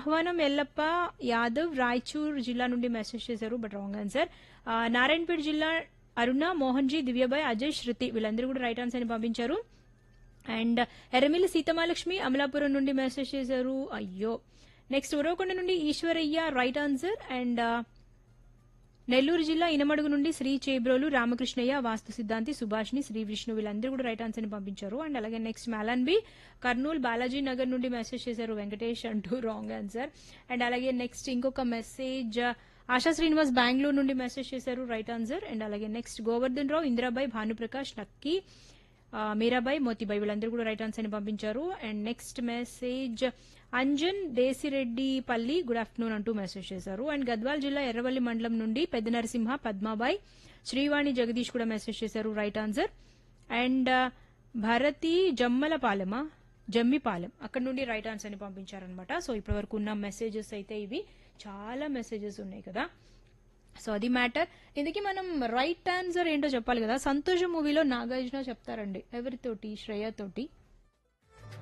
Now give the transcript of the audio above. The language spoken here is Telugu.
ఆహ్వానం ఎల్లప్ప యాదవ్ రాయచూర్ జిల్లా నుండి మెసేజ్ చేశారు బట్ రాంగ్ ఆన్సర్ నారాయణపేట జిల్లా అరుణ మోహన్జీ దివ్యబాయ్ అజయ్ శృతి వీళ్ళందరూ కూడా రైట్ ఆన్సర్ ని పంపించారు అండ్ ఎర్రమిల్లి సీతమాలక్ష్మి అమలాపురం నుండి మెసేజ్ చేశారు అయ్యో నెక్స్ట్ ఉరవకొండ నుండి Eswaraiah right answer and Nellore జిల్లా ఇనమడుగు నుండి శ్రీ చేబ్రోలు రామకృష్ణయ్య వాస్తు సిద్ధాంతి సుభాష్ని శ్రీ విష్ణు వీళ్ళందరూ కూడా రైట్ ఆన్సర్ ని పంపించారు అండ్ అలాగే నెక్స్ట్ బి కర్నూలు బాలాజీ నగర్ నుండి మెసేజ్ చేశారు వెంకటేష్ అంటూ రాంగ్ ఆన్సర్ అండ్ అలాగే నెక్స్ట్ ఇంకొక మెసేజ్ ఆశా శ్రీనివాస్ బెంగళూరు నుండి మెసేజ్ చేశారు రైట్ ఆన్సర్ అండ్ అలాగే నెక్స్ట్ గోవర్ధన్ రావు ఇందిరాబాయ్ భానుప్రకాష్ నక్కి ఆ, మీరాబాయ్ మోతీబాయ్ వీళ్ళందరూ కూడా రైట్ ఆన్సర్ ని పంపించారు and next message Anjan Desireddypalli good afternoon అంటూ మెసేజ్ చేశారు అండ్ గద్వాల్ జిల్లా ఎర్రవల్లి మండలం నుండి పెద్ద నరసింహ పద్మాబాయ్ శ్రీవాణి జగదీష్ కూడా మెసేజ్ చేశారు రైట్ ఆన్సర్ అండ్ భారతి జమ్మలపాలెమా జమ్మిపాలెం అక్కడ నుండి రైట్ ఆన్సర్ ని పంపించారనమాట సో ఇప్పటి వరకు ఉన్న మెసేజెస్ అయితే ఇవి చాలా మెసేజెస్ ఉన్నాయి కదా సో అది మ్యాటర్ ఇందుకే మనం రైట్ ఆన్సర్ ఏంటో చెప్పాలి కదా సంతోషం మూవీలో నాగార్జున చెప్తారండి ఎవరితోటి శ్రేయ తోటి